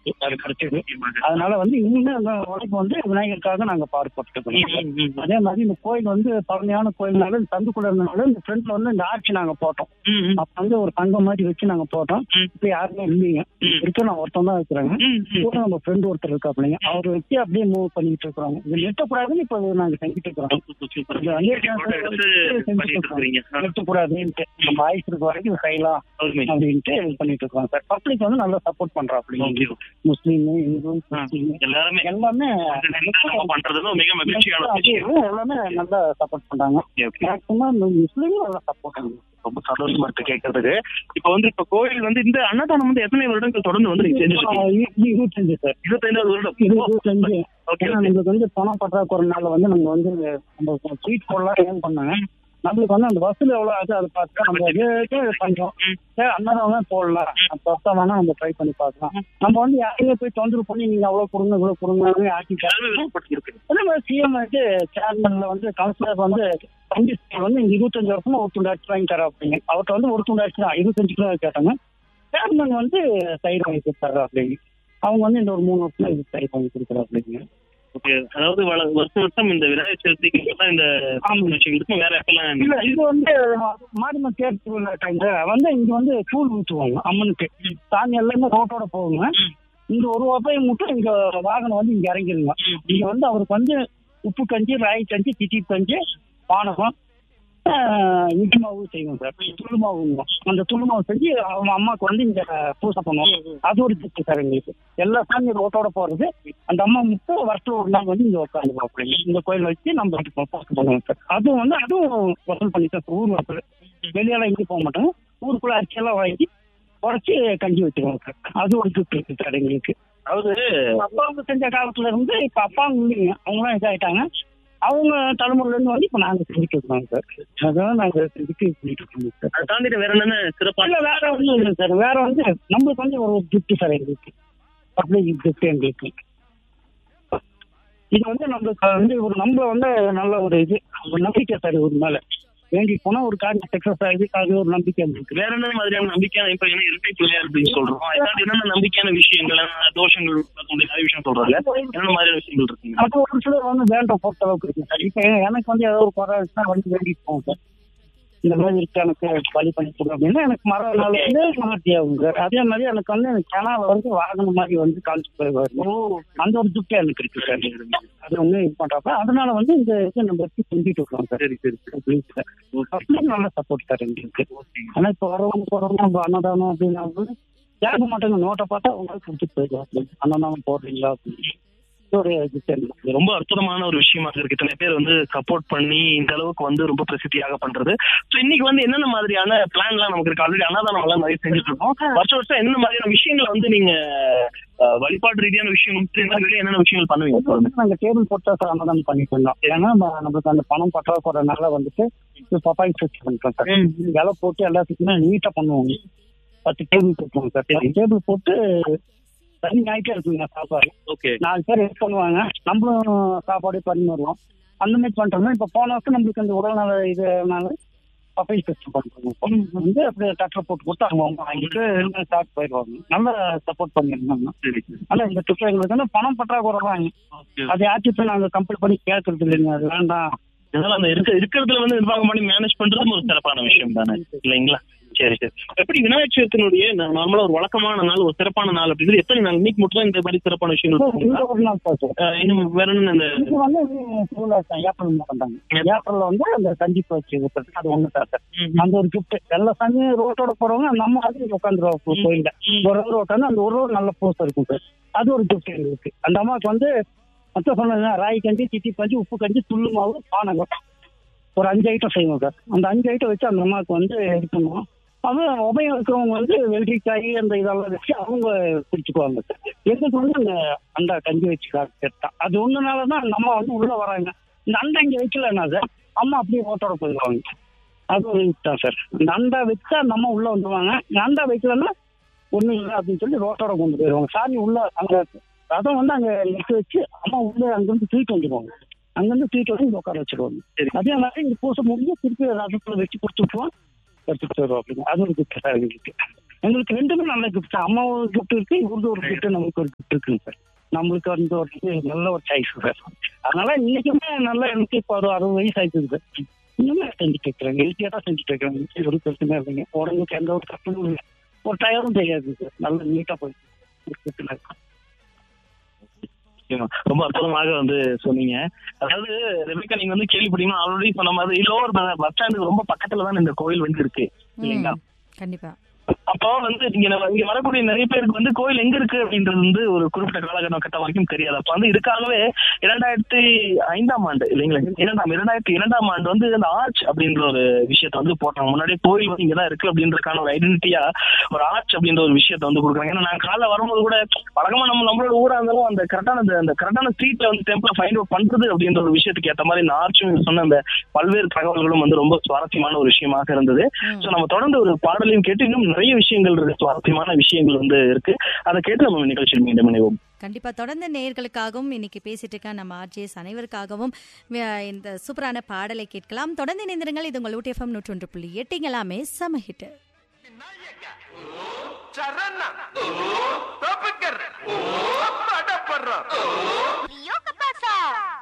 அது கிடைச்சது அதனால வந்து இன்னுமே அந்த உழைப்பு வந்து விநாயகருக்காக நாங்க பாடுபட்டுருக்கோம் அதே மாதிரி இந்த கோயில் வந்து பழமையான கோயில்னால இந்த சந்துக்குள்ள இருந்தனால இந்த ஃப்ரண்ட்ல வந்து இந்த ஆட்சி நாங்க போட்டோம் அப்ப வந்து ஒரு தங்கம் மாதிரி வச்சு நாங்க போட்டோம் ம். இப்ப யாருமே இல்லைங்க ம். இருக்க நான் ஒருத்தன் தான் இருக்கிறேங்க கூட நம்ம ஃப்ரெண்ட் ஒருத்தர் இருக்கா அப்படிங்க அவர் வச்சு அப்படியே மூவ் பண்ணிட்டு இருக்கிறோம் இது நிறுத்தக்கூடாதுன்னு இப்ப நாங்க செஞ்சுட்டு இருக்கிறோம் இது வந்து செஞ்சுட்டு இருக்கிறோம். நிறுத்தக்கூடாதுன்ட்டு நம்ம ஆயுசு இருக்க வரைக்கும் இது செய்யலாம் அப்படின்ட்டு இது பண்ணிட்டு இருக்கோம் சார் பப்ளிக் வந்து நல்லா சப்போர்ட் பண்றா அப்படி முஸ்லீம் இந்து கிறிஸ்டின் எல்லாருமே எல்லாமே நம்ம பண்றது மிக மகிழ்ச்சியான அது எல்லாமே நல்லா சப்போர்ட் பண்றாங்க மேக்ஸிமம் முஸ்லீம் நல்லா சப்போர்ட் பண்ணுங்க ரொம்ப சந்தோஷமா இருக்கு கேட்கறதுக்கு இப்ப வந்து இப்ப கோயில் வந்து இந்த அன்னதானம் வந்து எத்தனை வருடங்கள் தொடர்ந்து வந்து நீங்க செஞ்சுட்டு இருபத்தஞ்சு சார் இருபத்தைந்தாவது வருடம் இருபத்தஞ்சு ஓகே ஏன்னா நம்மளுக்கு வந்து பணம் பற்றாக்குறனால வந்து நம்ம வந்து நம்ம ஸ்வீட் போடலாம் ஏன் பண்ணாங்க நம்மளுக்கு வந்து அந்த வசூல் எவ்வளவு ஆச்சு அதை பார்த்து நம்ம அதே பண்றோம் ம். சரி அன்னதானம் தான் போடலாம் அப்போ வேணா நம்ம ட்ரை பண்ணி பார்க்கலாம் நம்ம வந்து யாரையுமே போய் தொந்தரவு பண்ணி நீங்க அவ்வளவு கொடுங்க இவ்வளவு கொடுங்க ஆக்கி எல்லாருமே விருப்பப்பட்டு இருக்கு அதே மாதிரி சிஎம் வந்து சேர்மன்ல வந்து கவுன்சிலர் வந்து கண்டிப்பா வந்து இங்க இருபத்தஞ்சு வருஷமா ஒரு துண்டு அரிசி வாங்கி தர அப்படிங்க அவர்கிட்ட வந்து ஒரு துண்டு அரிசி தான் இருபத்தஞ்சு கிலோ கேட்டாங்க சேர்மன் வந்து தயிர் வாங்கி கொடுத்தாரு அப்படிங்க அவங்க வந்து இந்த ஒரு மூணு வருஷமா இது தயிர் வாங்கி கொடுக்குறா அப்படிங்க ஓகே அதாவது வள- வருஷம் வருஷம் இந்த விநாயகர் சதுர்த்திக்கு மட்டும் இந்த ஆமா. இருக்கும் வேற எப்பெல்லாம் இல்ல இது வந்து மாரியம்மன் தேர் திருவிழா டைம்ல வந்து இங்க வந்து கூழ் ஊற்றுவாங்க அம்மனுக்கு சாமி எல்லாமே ரோட்டோட போகுங்க ம். இந்த ஒரு ரூபாய் மட்டும் இங்க வாகனம் வந்து இங்க இறங்கிருங்க ம். இங்க வந்து அவருக்கு வந்து உப்பு கஞ்சி ராய் கஞ்சி திட்டி கஞ்சி பானகம் ஆஹ், இட்லி மாவு செய்வோம் சார் துளு மாவுங்க அந்த துளு மாவு செஞ்சு அவங்க அம்மாவுக்கு வந்து இங்க பூசை பண்ணுவோம் அது ஒரு திட்டு சார் எங்களுக்கு எல்லா சாமி ரோட்டோட போறது அந்த அம்மா மட்டும் வருஷம் ஒரு நாள் வந்து இங்க உட்காந்துருவோம் அப்படி இந்த கோயில் வச்சு நம்ம இதுக்கு பூசை பண்ணுவோம் சார் அதுவும் வந்து அதுவும் வசூல் பண்ணி சார் ஊர் வசூல் வெளியெல்லாம் எங்கேயும் போக மாட்டோம் ஊருக்குள்ள அரிசியெல்லாம் வாங்கி உடச்சி கஞ்சி வச்சிருவோம் சார் அது ஒரு திட்டு இருக்கு சார் எங்களுக்கு அதாவது அப்பாவுக்கு செஞ்ச காலத்துல இருந்து இப்ப அப்பாவும் இல்லைங்க அவங்களாம் இதாயிட்டாங்க அவங்க தலைமுறையில இருந்து வந்து இப்ப நாங்க செஞ்சுட்டு இருக்கோம் சார் அதான் நாங்க செஞ்சுட்டு பண்ணிட்டு இருக்கோம் சார் அதை தாண்டி வேற என்னென்ன சிறப்பான இல்ல வேற ஒண்ணும் இல்லை சார் வேற வந்து நம்மளுக்கு வந்து ஒரு கிஃப்ட் சார் எங்களுக்கு பப்ளிக் கிஃப்ட் எங்களுக்கு இது வந்து நம்மளுக்கு வந்து ஒரு நம்மள வந்து நல்ல ஒரு இது ஒரு நம்பிக்கை சார் ஒரு மேல வேண்டி போனா ஒரு காரியம் சக்சஸ் ஆகுது அது ஒரு நம்பிக்கை இருக்கு வேற என்ன மாதிரியான நம்பிக்கையான இப்ப என்ன இரட்டை பிள்ளையார் அப்படின்னு சொல்றோம் அதை தாண்டி என்னென்ன நம்பிக்கையான விஷயங்கள் என்ன தோஷங்கள் அப்படி நிறைய விஷயம் சொல்றாங்க என்னென்ன மாதிரியான விஷயங்கள் இருக்குங்க அது ஒரு சிலர் வந்து வேண்டாம் பொறுத்த அளவுக்கு இருக்கு சார் இப்ப எனக்கு வந்து ஏதோ ஒரு குறை இருந்துச்சுன்னா வந்து வேண்டிட்டு போவோம் சார் இந்த மாதிரி இருக்கு எனக்கு வழி பண்ணி கொடு அப்படின்னா எனக்கு மர நாள் வந்து மாற்றி ஆகும் சார் அதே மாதிரி எனக்கு வந்து எனக்கு கனால வந்து வாகனம் மாதிரி வந்து காமிச்சு போய் அந்த ஒரு துக்கம் எனக்கு இருக்கு சார் அது ஒண்ணு இது பண்றப்ப அதனால வந்து இந்த இது நம்ம வச்சு செஞ்சுட்டு இருக்கோம் சார் சரி சரி ப்ளீஸ் சார் ஃபர்ஸ்ட்ல நல்ல சப்போர்ட் சார் எங்களுக்கு ஆனா இப்ப வரவங்க போறவங்க நம்ம அன்னதானம் அப்படின்னா வந்து கேட்க மாட்டாங்க நோட்டை பார்த்தா உங்களுக்கு கொடுத்துட்டு போயிடுவாங்க அன்னதானம் போடுறீங்களா அப்படின்னு ஒரு இது தெரியல இது ரொம்ப அற்புதமான ஒரு விஷயமா இருக்கு இத்தனை பேர் வந்து சப்போர்ட் பண்ணி இந்த அளவுக்கு வந்து ரொம்ப பிரசித்தியாக பண்றது சோ இன்னைக்கு வந்து என்னென்ன மாதிரியான பிளான் எல்லாம் நமக்கு இருக்கு ஆல்ரெடி அன்னதானம் எல்லாம் நிறைய செஞ்சுட்டு இருக்கோம் வருஷம் வருஷம் என்ன மாதிரியான விஷயங்களை வந்து நீங்க அஹ், வழிபாட்டு ரீதியான விஷயம் வெளியே என்னென்ன விஷயங்கள் பண்ணுவீங்க இப்போ வந்து நாங்க டேபிள் போட்டு சார் அன்னதானம் பண்ணிட்டு இருந்தோம் ஏன்னா நம்ம- நம்மளுக்கு அந்த பணம் பற்றாக்குறதுனால வந்துட்டு இப்போ பப்பாய் சுவிட்ச் பண்ணிட்டோம் சார் இலை போட்டு எல்லாத்துக்குமே நீட்டா பண்ணுவோம் பத்து டேபிள் போட்டுருவோம் சார் டேபிள் போட்டு தனி ஆயிட்டே இருக்குங்க சாப்பாடு ஓகே நாலு பேர் ஹெல்ப் பண்ணுவாங்க நம்மளும் சாப்பாடு பரிமாறுவோம் அந்த மாதிரி பண்றோம்னா இப்ப போன வருஷம் நம்மளுக்கு அந்த உடல்நல இதுனால பப்பை டெஸ்ட் பண்றோம் வந்து அப்படியே டாக்டர் போட்டு கொடுத்து அவங்க அவங்க வாங்கிட்டு ஸ்டார்ட் போயிடுவாங்க நல்லா சப்போர்ட் பண்ணிருந்தாங்க சரி ஆனா இந்த திட்டம் எங்களுக்கு வந்து பணம் பற்றாக்குறை தான் Okay. அது யாச்சும் போய் நாங்க கம்பல் பண்ணி கேட்கறது இல்லைங்க அது வேண்டாம் இதனால அந்த இருக்க இருக்கிறதுல வந்து நிர்வாகம் பண்ணி மேனேஜ் பண்றதும் ஒரு சிறப்பான விஷயம் தானே இல்லைங்களா சரி சரி எப்படி விநாயகர் சதுர்த்தியினுடைய நார்மலா ஒரு வழக்கமான நாள் ஒரு சிறப்பான நாள் அப்படிங்கிறது எத்தனை நாள் இன்னைக்கு மட்டும் தான் இந்த மாதிரி சிறப்பான விஷயங்கள் இந்த இருக்குங்களா? ஒரு நாள் போச்சு அஹ் இன்னும் வேற என்ன இந்த இது வந்து திருவிழா ஏப்ரல் பண்றாங்க ஏப்ரல்ல வந்து அந்த கண்டிப்பா வச்சு ஊத்துறது அது ஒண்ணு தான் சார் அந்த ஒரு கிஃப்ட் எல்லா சாமியும் ரோட்டோட போறவங்க நம்ம அது உட்காந்துருவோம் கோயில்ல ஒரு ஒரு உட்காந்து அந்த ஒரு ஒரு நல்ல போஸ்ட் இருக்கும் சார் அது ஒரு கிஃப்ட் எங்களுக்கு அந்த அம்மாவுக்கு வந்து மொத்தம் சொன்னாங்க ராய் கஞ்சி சிட்டி கஞ்சி உப்பு கஞ்சி துள்ளு மாவு பானகம் ஒரு அஞ்சு ஐட்டம் செய்வோம் சார் அந்த அஞ்சு ஐட்டம் வச்சு அந்த அம்மாவுக்கு வந்து இது பண்ணுவோம் அது உபயம் இருக்கிறவங்க வந்து வெள்ளரிக்காய் அந்த இதெல்லாம் வச்சு அவங்க குடிச்சுக்குவாங்க சார் எங்களுக்கு வந்து அந்த அந்த கஞ்சி வச்சு தான் அது ஒண்ணுனால தான் நம்ம வந்து உள்ள வராங்க இந்த அண்டை இங்க வைக்கலன்னா சார் அம்மா அப்படியே ஓட்டோட போயிடுவாங்க அது ஒரு இதுதான் சார் இந்த அண்டா வச்சா அந்த அம்மா உள்ள வந்துருவாங்க இந்த அண்டா வைக்கலன்னா ஒண்ணும் இல்லை அப்படின்னு சொல்லி ரோட்டோட கொண்டு போயிடுவாங்க சாமி உள்ள அங்க ரதம் வந்து அங்க நிறுத்தி வச்சு அம்மா உள்ள அங்கிருந்து தூக்கிட்டு வந்துருவாங்க அங்கிருந்து தூக்கிட்டு வந்து இங்க உட்கார வச்சிருவாங்க சரி. அதே மாதிரி இங்க பூசை முடிஞ்சு திருப்பி ரதத்துல வச்சு கொடுத்துட்டுவோம் எடுத்துட்டு வருவோம் அப்படிங்க அது ஒரு கிஃப்ட் சார் எங்களுக்கு எங்களுக்கு ரெண்டுமே நல்ல கிஃப்ட் அம்மா ஒரு கிஃப்ட் இருக்கு இவருக்கு ஒரு கிஃப்ட் நமக்கு ஒரு கிஃப்ட் இருக்குங்க சார் நம்மளுக்கு வந்து ஒரு இது நல்ல ஒரு சாய்ஸ் சார் அதனால இன்னைக்குமே நல்லா எனக்கு இப்போ ஒரு அறுபது வயசு ஆயிடுச்சு சார் இன்னுமே செஞ்சுட்டு இருக்கிறேன் ஹெல்த்தியாக தான் செஞ்சுட்டு இருக்கிறேன் ஒரு பிரச்சனை இல்லைங்க உடம்புக்கு எந்த ஒரு கஷ்டமும் இல்லை ஒரு டயரும் தெரியாது சார் நல்ல நீட்டாக போயிட்டு நிச்சயமா. ரொம்ப அற்புதமாக வந்து சொன்னீங்க அதாவது ரெபிகா நீங்க வந்து கேள்விப்பட்டீங்கன்னா ஆல்ரெடி சொன்ன மாதிரி லோவர் பஸ் ஸ்டாண்டுக்கு ரொம்ப பக்கத்துல தான் இந்த கோயில் வந்து இருக்கு இல்லைங்களா ம், கண்டிப்பா அப்போ வந்து இங்க நம்ம இங்க வரக்கூடிய நிறைய பேருக்கு வந்து கோயில் எங்க இருக்கு அப்படின்றது வந்து ஒரு குறிப்பிட்ட காலகட்டம் வரைக்கும் தெரியாது அப்ப வந்து இதுக்காகவே இரண்டாயிரத்தி ஐந்தாம் ஆண்டு இல்லைங்களா இரண்டாம் இரண்டாயிரத்தி இரண்டாம் ஆண்டு வந்து அந்த ஆர்ச் அப்படின்ற ஒரு விஷயத்த வந்து போட்டாங்க முன்னாடியே கோயில் வந்து இங்கதான் இருக்கு அப்படின்றதுக்கான ஒரு ஐடென்டிட்டியா ஒரு ஆர்ச் அப்படின்ற ஒரு விஷயத்த வந்து கொடுக்குறாங்க ஏன்னா நான் காலைல வரும்போது கூட வழக்கமா நம்ம நம்மளோட ஊரா இருந்தாலும் அந்த கரெக்டான அந்த கரெக்டான ஸ்ட்ரீட்ல வந்து டெம்பிள ஃபைண்ட் அவுட் பண்றது அப்படின்ற ஒரு விஷயத்துக்கு ஏத்த மாதிரி இந்த ஆர்ச்சும் சொன்ன அந்த பல்வேறு தகவல்களும் வந்து ரொம்ப சுவாரஸ்யமான ஒரு விஷயமாக இருந்தது ம். சோ நம்ம தொடர்ந்து ஒரு பாடலையும் கேட்டு இன்னும் நிறைய விஷயங்கள் இருக்கு சுவாரஸ்யமான விஷயங்கள் வந்து இருக்கு அதை கேட்டு நம்ம நிகழ்ச்சியில் மீண்டும் இணைவோம் கண்டிப்பா தொடர்ந்து நேயர்களுக்காகவும் இன்னைக்கு பேசிட்டு இருக்க நம்ம ஆர்ஜிஎஸ் அனைவருக்காகவும் அஹ், இந்த சூப்பரான பாடலை கேட்கலாம் தொடர்ந்து இணைந்திருங்கள் இது உங்கள் ஊட்டிஎஃப்எம் நூற்றொன்று புள்ளி எட்டுங்களாமே சம ஹிட் చరణ